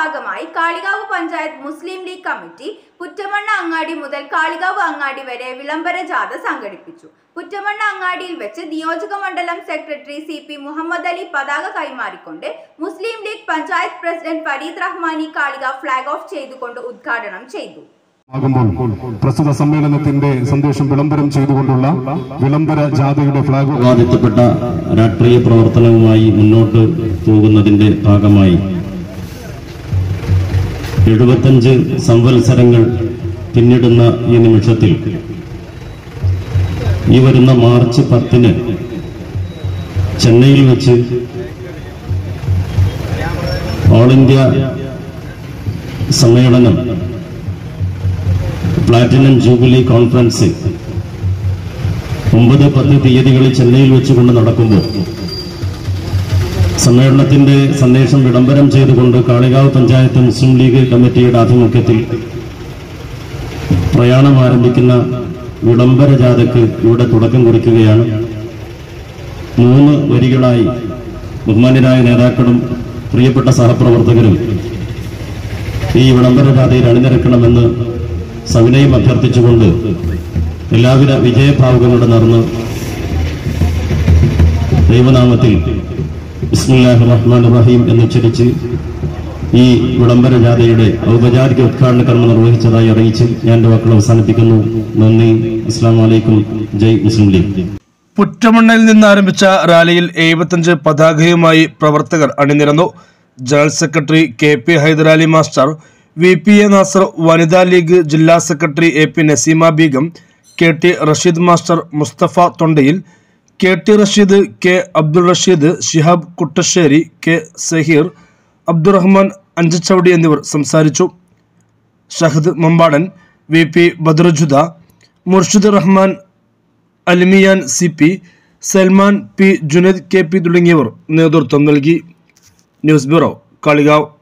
ഭാഗമായി കാളികാവ് പഞ്ചായത്ത് മുസ്ലിം ലീഗ് കമ്മിറ്റി പുറ്റമണ്ണ അങ്ങാടി മുതൽ കാളികാവ് അങ്ങാടി വരെ വിളംബര ജാഥ സംഘടിപ്പിച്ചു പുറ്റമണ്ണ അങ്ങാടിയിൽ വെച്ച് നിയോജക മണ്ഡലം secretary C P Muhammad Ali പതാക കൈമാറിക്കൊണ്ട് Muslim League panchayat president Fareed Rahmani Kalikavu flag off ചെയ്തുകൊണ്ട് ഉദ്ഘാടനം ചെയ്തു ആകുമ്പോൾ പ്രസ്തുത സമ്മേളനത്തിന്റെ സന്ദേശം വിളംബരം ചെയ്തുകൊണ്ടുള്ള വിളംബര ജാഥയുടെ ഫ്ളാഗ് ഉത്തരവാദിത്തപ്പെട്ട രാഷ്ട്രീയ പ്രവർത്തനവുമായി മുന്നോട്ട് പോകുന്നതിന്റെ ഭാഗമായി എഴുപത്തഞ്ച് സംവത്സരങ്ങൾ പിന്നിടുന്ന ഈ നിമിഷത്തിൽ ഈ വരുന്ന മാർച്ച് പത്തിന് ചെന്നൈയിൽ വെച്ച് ഓൾ ഇന്ത്യ സമ്മേളനം പ്ലാറ്റിനം ജൂബിലി കോൺഫറൻസ് ഒമ്പത് പത്ത് തീയതികളിൽ ചെന്നൈയിൽ വെച്ചുകൊണ്ട് നടക്കുമ്പോൾ സമ്മേളനത്തിന്റെ സന്ദേശം വിളംബരം ചെയ്തുകൊണ്ട് കാളികാവ് പഞ്ചായത്ത് മുസ്ലിം ലീഗ് കമ്മിറ്റിയുടെ ആഭിമുഖ്യത്തിൽ പ്രയാണം ആരംഭിക്കുന്ന വിളംബര ജാഥയ്ക്ക് ഇവിടെ തുടക്കം കുറിക്കുകയാണ് മൂന്ന് വരികളായി ബഹുമാന്യരായ നേതാക്കളും പ്രിയപ്പെട്ട സഹപ്രവർത്തകരും ഈ വിളംബര ജാഥയിൽ അണിനിരക്കണമെന്ന് സവിനയം അഭ്യർത്ഥിച്ചുകൊണ്ട് എല്ലാവിധ വിജയഭാവുകളുടെ നേർന്ന് ദൈവനാമത്തിൽ ബിസ്മില്ലാഹി റഹ്മാൻ റഹീം എന്നുച്ചരിച്ച് ഈ വിളംബര ജാഥയുടെ ഔപചാരിക ഉദ്ഘാടന കർമ്മം നിർവഹിച്ചതായി അറിയിച്ച് ഞാൻ എന്റെ വാക്കുകൾ അവസാനിപ്പിക്കുന്നു നന്ദി അസ്സാം വലൈക്കും ജയ് മുസ്ലിം ലീഗ് പുറ്റമണ്ണയിൽ നിന്ന് ആരംഭിച്ച റാലിയിൽ എഴുപത്തഞ്ച് പതാകയുമായി പ്രവർത്തകർ അണിനിരന്നു general secretary K P Hyderali master V P A Nasar Vanitha League ജില്ലാ secretary A P Naseema Beegum K T Rasheed master Musthafa Thondayil K T Rasheed K Abdul Rasheed Shihab Kuttassery K Saheer Abdurahman Anchachavadi എന്നിവർ സംസാരിച്ചു ഷഹദ് മമ്പാടൻ വി പി ബദ്രജുദ Murshid Rahman Almiyan C P Salman P Junaid K P തുടങ്ങിയവർ നേതൃത്വം നൽകി ന്യൂസ് ബ്യൂറോ കാളികാവ്